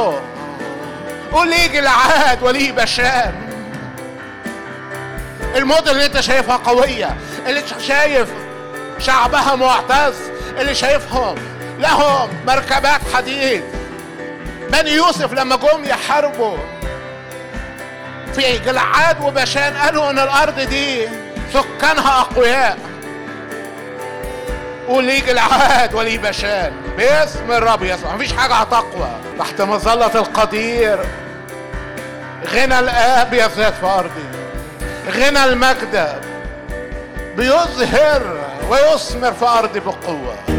يظهروا قول لي جلعاد وليه بشان المدن اللي انت شايفها قوية اللي شايف شعبها معتز اللي شايفهم لهم مركبات حديد بني يوسف لما جم يحاربوا في جلعاد وبشان قالوا ان الارض دي سكانها اقوياء وليه جلعاد وليه بشان باسم الرب يسوع مفيش حاجه هتقوى تحت مظله القدير غنى الاب يزداد في ارضي غنى المجد بيظهر ويثمر في ارضي بقوه